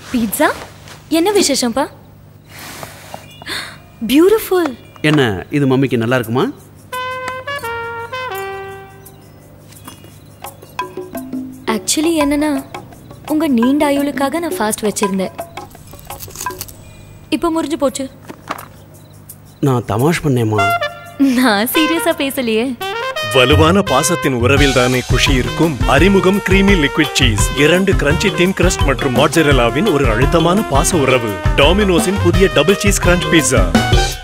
pizza என்ன விசேஷம்ப்பா beautiful என்ன இது மம்மிக்கு நல்லா இருக்குமா ஆக்சுவலி என்னன்னா உங்க நீண்ட ஆயுளுக்காக நான் ஃபாஸ்ட் வச்சிருந்தேன் இப்போ முறிஞ்சு போச்சு நான் தமாஷ் பண்ணேம்மா நான் சீரியஸா பேசலையே வலுவான பாசத்தின் உறவில் தானே குஷி இருக்கும் அறிமுகம் கிரீமி லிக்விட் சீஸ் இரண்டு கிரன்ச்சி தின் கிரஸ்ட் மற்றும் மாட்சரெல்லாவின் ஒரு அழுத்தமான பாச உறவு டாமினோஸின் புதிய டபுள் சீஸ் கிரன்ச் பீட்சா